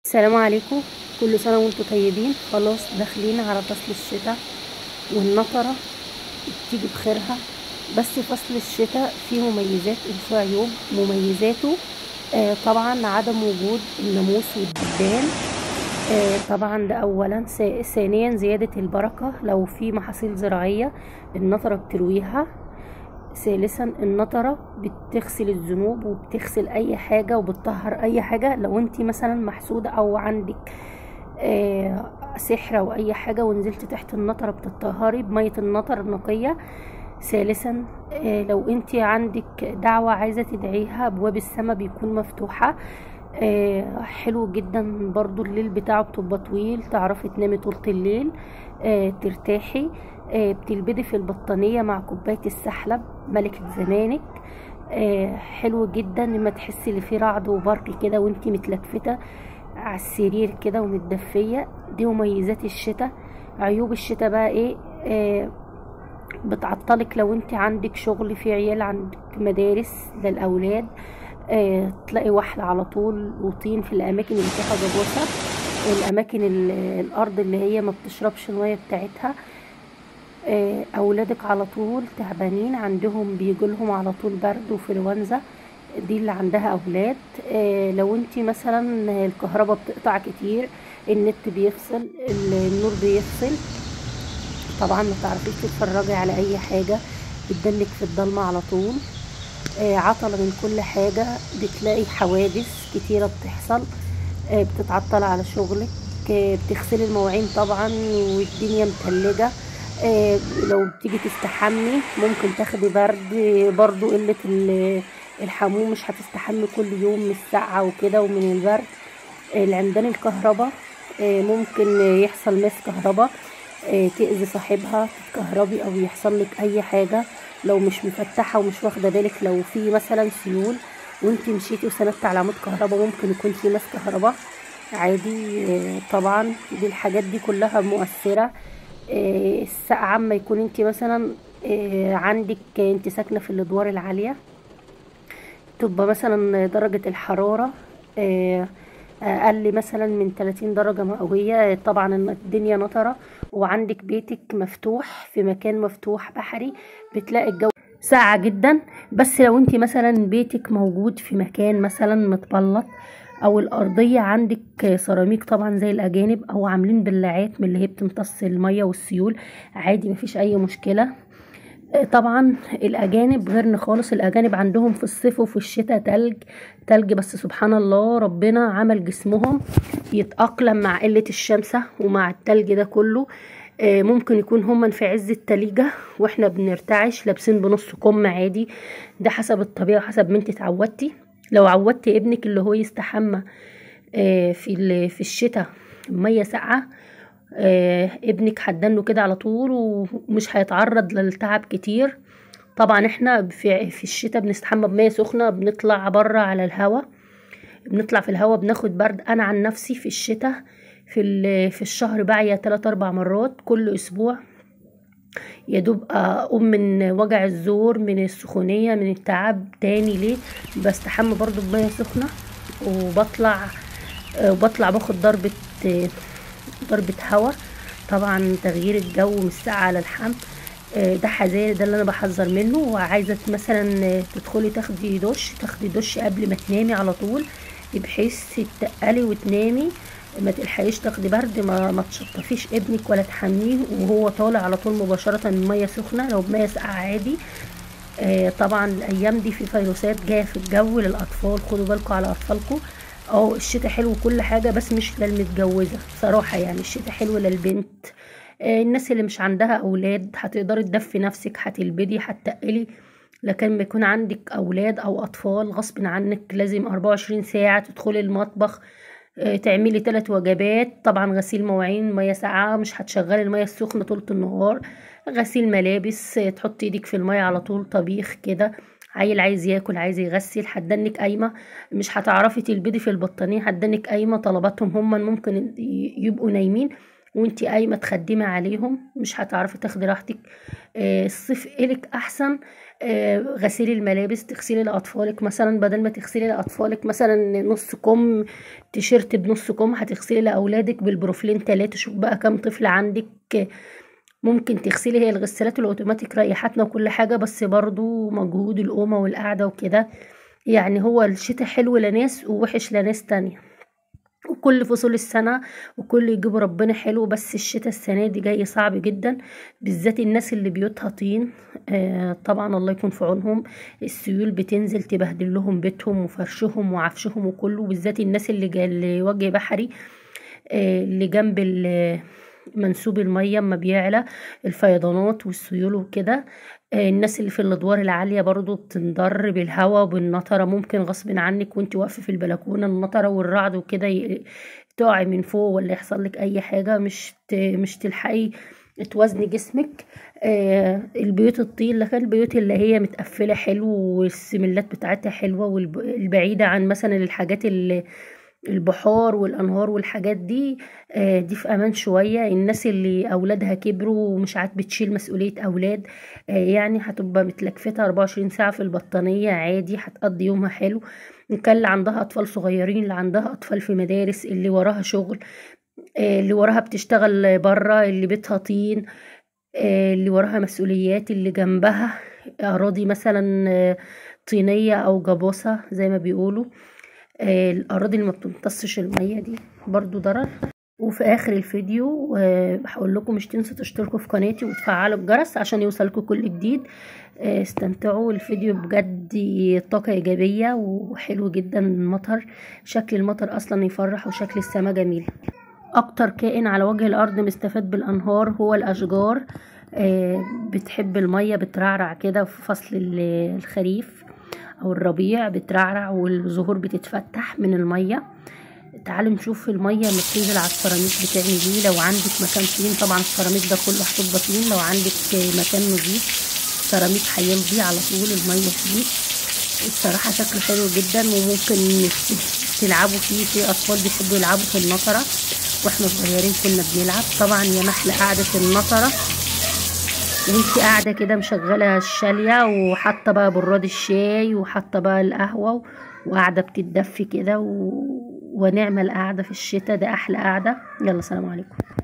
السلام عليكم كل سنة وانتم طيبين خلاص داخلين على فصل الشتاء والنطرة بتيجي بخيرها بس فصل الشتاء فيه مميزات وفيه عيوب مميزاته آه طبعا عدم وجود الناموس والدبان آه طبعا ده اولا ثا- ثانيا زيادة البركة لو في محاصيل زراعية النطرة بترويها ثالثا النطرة بتغسل الذنوب وبتغسل اي حاجة وبتطهر اي حاجة لو انت مثلا محسودة او عندك آه، سحر او اي حاجة ونزلت تحت النطرة بتطهري بمية النطر النقية ثالثا آه، لو انت عندك دعوة عايزة تدعيها ابواب السماء بيكون مفتوحة آه، حلو جدا برضو الليل بتاعه بتبقى طويل تعرفي تنامي طولة الليل آه، ترتاحي آه، بتلبدي في البطانية مع كوباية السحلب ملكة زمانك آه، حلو جدا لما تحسي ان في رعد وبرق كده وانتي متلفته على السرير كده ومتدفيه دي مميزات الشتاء عيوب الشتاء بقى ايه آه بتعطلك لو انت عندك شغل في عيال عندك مدارس للاولاد آه تلاقي وحل على طول وطين في الاماكن اللي فيها جبوسه الاماكن ال- الارض اللي هي ما بتشربش الميه بتاعتها آه، اولادك على طول تعبانين عندهم بيجيلهم على طول برد وفلونزا دي اللي عندها اولاد آه، لو انت مثلا الكهرباء بتقطع كتير النت بيفصل ال- النور بيفصل طبعا ما تعرفيش تتفرجي على اي حاجه بتدنك في الضلمه على طول آه، عطلة من كل حاجة بتلاقي حوادث كتيرة بتحصل آه، بتتعطل على شغلك آه، بتغسلي المواعين طبعا والدنيا متلجة آه، لو بتيجي تستحمي ممكن تاخدي برد آه، برضو قلة ال- الحموم مش هتستحمي كل يوم من السقعة وكده ومن البرد آه، العمدان الكهرباء آه، ممكن آه، يحصل ماس كهرباء آه، تأذي صاحبها تتكهربي او يحصل لك اي حاجة لو مش مفتحة ومش واخدة بالك لو في مثلا سيول وانت مشيتي وسندت على عمود كهرباء ممكن يكون في ماس كهرباء عادي آه، طبعا دي الحاجات دي كلها مؤثرة آه، السقعة اما يكون انت مثلا آه، عندك انت ساكنة في الادوار العالية تبقى مثلا درجة الحرارة آه، أقل مثلا من 30 درجة مئوية طبعا الدنيا نطرة وعندك بيتك مفتوح في مكان مفتوح بحري بتلاقي الجو ساقعة جدا بس لو انت مثلا بيتك موجود في مكان مثلا متبلط او الارضية عندك سيراميك طبعا زي الاجانب او عاملين بلاعات من اللي هي بتمتص المية والسيول عادي مفيش اي مشكلة طبعا الاجانب غيرنا خالص الاجانب عندهم في الصيف وفي الشتاء تلج تلج بس سبحان الله ربنا عمل جسمهم يتأقلم مع قلة الشمسة ومع التلج ده كله آه، ممكن يكون هما في عز التليجة واحنا بنرتعش لابسين بنص كم عادي ده حسب الطبيعة وحسب ما انت اتعودتي لو عودتي ابنك اللي هو يستحمى آه، في ال- في الشتاء مية ساقعة آه، ابنك هتدنه كده على طول ومش هيتعرض للتعب كتير طبعا احنا في في الشتاء بنستحمى بمية سخنة بنطلع بره على الهوا بنطلع في الهوا بناخد برد انا عن نفسي في الشتاء في ال- في الشهر بعيا تلات اربع مرات كل اسبوع يا دوب اقوم من وجع الزور من السخونية من التعب تاني ليه بستحمى برضو بمية سخنة وبطلع آه، وبطلع باخد ضربة آه، ضربة هوا طبعا تغيير الجو من الساعة على الحمل آه، ده حذاري ده اللي انا بحذر منه وعايزة مثلا آه، تدخلي تاخدي دش تاخدي دش قبل ما تنامي على طول بحيث تتقلي وتنامي ما تلحقيش تاخدي برد ما, ما تشطفيش ابنك ولا تحميه وهو طالع على طول مباشرة من مية سخنة لو بمية ساقعة عادي آه، طبعا الايام دي في فيروسات جايه في الجو للاطفال خدوا بالكم على اطفالكم اه الشتاء حلو وكل حاجه بس مش للمتجوزه بصراحه يعني الشتاء حلو للبنت آه، الناس اللي مش عندها اولاد هتقدري تدفي نفسك هتلبدي هتتقلي لكن ما يكون عندك اولاد او اطفال غصب عنك لازم 24 ساعه تدخلي المطبخ آه، تعملي ثلاث وجبات طبعا غسيل مواعين ميه ساقعه مش هتشغلي الميه السخنه طول النهار غسيل ملابس آه، تحطي ايدك في الميه على طول طبيخ كده عيل عايز ياكل عايز يغسل هتدنك قايمه مش هتعرفي تلبدي في البطانيه هتدنك قايمه طلباتهم هم ممكن ي- يبقوا نايمين وانت قايمه تخدمي عليهم مش هتعرفي تاخدي راحتك آه، الصيف إلك احسن آه، غسيل الملابس تغسلي لاطفالك مثلا بدل ما تغسلي لاطفالك مثلا نص كم تيشيرت بنص كم هتغسلي لاولادك بالبروفلين تلاتة شوف بقى كام طفل عندك ممكن تغسلي هي الغسالات الاوتوماتيك ريحتنا وكل حاجه بس برضو مجهود القومه والقعده وكده يعني هو الشتاء حلو لناس ووحش لناس تانية وكل فصول السنة وكل يجيب ربنا حلو بس الشتاء السنة دي جاي صعب جدا بالذات الناس اللي بيوتها طين آه طبعا الله يكون في عونهم السيول بتنزل تبهدل لهم بيتهم وفرشهم وعفشهم وكله بالذات الناس اللي جا اللي وجه بحري آه اللي جنب ال- منسوب المية اما بيعلى الفيضانات والسيول وكده آه، الناس اللي في الادوار العاليه برضو بتنضر بالهواء وبالنطره ممكن غصب عنك وانت واقفه في البلكونه النطره والرعد وكده ي- تقعي من فوق ولا يحصل لك اي حاجه مش ت- مش تلحقي توازني جسمك آه البيوت الطين لكن البيوت اللي هي متقفله حلو والسملات بتاعتها حلوه والبعيده عن مثلا الحاجات اللي البحار والانهار والحاجات دي آه، دي في امان شويه الناس اللي اولادها كبروا ومش عاد بتشيل مسؤوليه اولاد آه، يعني هتبقى متلكفته 24 ساعه في البطانيه عادي هتقضي يومها حلو إن كان اللي عندها اطفال صغيرين اللي عندها اطفال في مدارس اللي وراها شغل آه، اللي وراها بتشتغل بره اللي بيتها طين آه، اللي وراها مسؤوليات اللي جنبها أراضي مثلا آه، طينية أو جبوسة زي ما بيقولوا آه، الأراضي اللي ما بتمتصش المية دي برضو ضرر وفي آخر الفيديو آه، هقول لكم مش تنسوا تشتركوا في قناتي وتفعلوا الجرس عشان يوصلكوا كل جديد آه، استمتعوا الفيديو بجد طاقة إيجابية وحلو جدا المطر شكل المطر أصلا يفرح وشكل السماء جميل اكتر كائن على وجه الارض مستفاد بالانهار هو الاشجار آه، بتحب المية بترعرع كده في فصل ال- الخريف او الربيع بترعرع والزهور بتتفتح من المية تعالوا نشوف المية لما بتنزل على السيراميك بتعمل ايه لو عندك مكان طين طبعا السيراميك ده كله هتبقى طين لو عندك آه، مكان نظيف سيراميك هيمضي على طول المية فيه الصراحة شكله حلو جدا وممكن تلعبوا فيه في أطفال بيحبوا يلعبوا في النطرة واحنا صغيرين كنا بنلعب طبعا يا محلى قعدة النطرة وانتي قاعدة كده مشغلة الشالية وحاطة بقى براد الشاي وحاطة بقى القهوة وقاعدة بتتدفي كده و... ونعمة القعدة في الشتاء ده أحلى قعدة يلا سلام عليكم